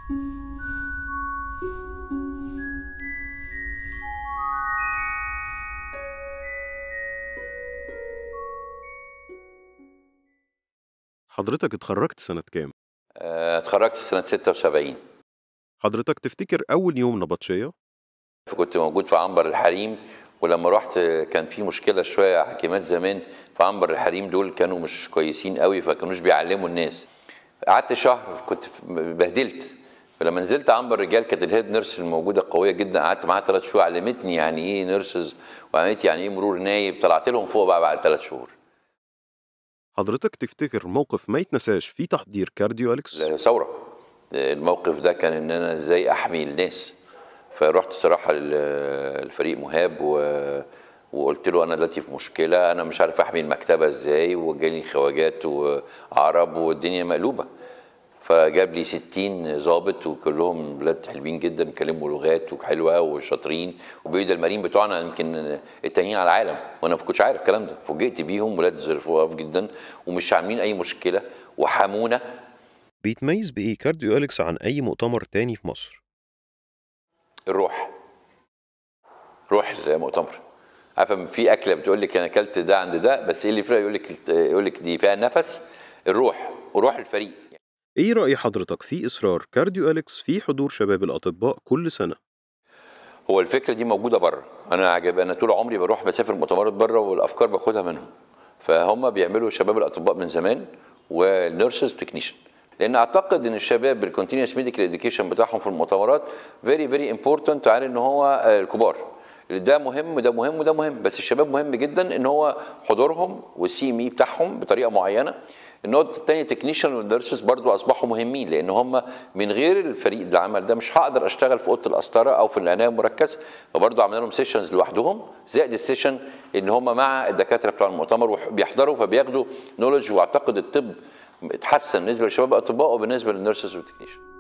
حضرتك اتخرجت سنة كام؟ آه، اتخرجت سنة 76 حضرتك تفتكر أول يوم نبطشية؟ فكنت موجود في عنبر الحريم ولما رحت كان في مشكلة شوية حكيمات زمان في عنبر الحريم دول كانوا مش كويسين قوي فكانوش بيعلموا الناس قعدت شهر كنت في- بهدلت فلما نزلت عنبر الرجال كانت الهيد نيرس الموجودة قوية جدا قعدت معاها ثلاث شهور علمتني يعني ايه نيرسز وعلمتني يعني ايه مرور نايب طلعت لهم فوق بقى بعد ثلاث شهور حضرتك تفتكر موقف ما يتنساش في تحضير كارديو أليكس؟ ثوره الموقف ده كان ان انا ازاي احمي الناس فرحت صراحه للفريق مهاب و... وقلت له انا دلوقتي في مشكله انا مش عارف احمي المكتبه ازاي وجالي خواجات وعرب والدنيا مقلوبه فجاب لي 60 ظابط وكلهم بلاد حلوين جدا بيتكلموا لغات وحلوه وشاطرين وبيد المارين بتوعنا يمكن التانيين على العالم وانا ما كنتش عارف الكلام ده فوجئت بيهم ولاد ظرفاف جدا ومش عاملين اي مشكله وحمونا بيتميز بإيه كارديو أليكس عن أي مؤتمر تاني في مصر؟ الروح روح زي مؤتمر عارفه في اكله بتقول لك انا اكلت ده عند ده بس ايه اللي فرق يقول لك يقول لك دي فيها نفس الروح وروح الفريق إيه رأي حضرتك في إصرار كارديو أليكس في حضور شباب الأطباء كل سنة؟ هو الفكره دي موجوده بره انا عجب انا طول عمري بروح بسافر مؤتمرات بره والافكار باخدها منهم فهم بيعملوا شباب الاطباء من زمان والنيرسز تكنيشن لان اعتقد ان الشباب بالكونتينوس ميديكال اديوكيشن بتاعهم في المؤتمرات فيري فيري امبورتنت عن ان هو آه، الكبار ده مهم وده مهم وده مهم بس الشباب مهم جدا ان هو حضورهم والسي ام اي بتاعهم بطريقه معينه النقطة الثانية تكنيشن والنيرسز برضو أصبحوا مهمين لأن هم من غير الفريق اللي عمل ده مش هقدر أشتغل في أوضة القسطرة أو في العناية المركزة فبرضو عملنا لهم سيشنز لوحدهم زائد السيشن إن هم مع الدكاترة بتوع المؤتمر وبيحضروا فبياخدوا نولج وأعتقد الطب اتحسن بالنسبة للشباب الأطباء وبالنسبة للنيرسز والتكنيشن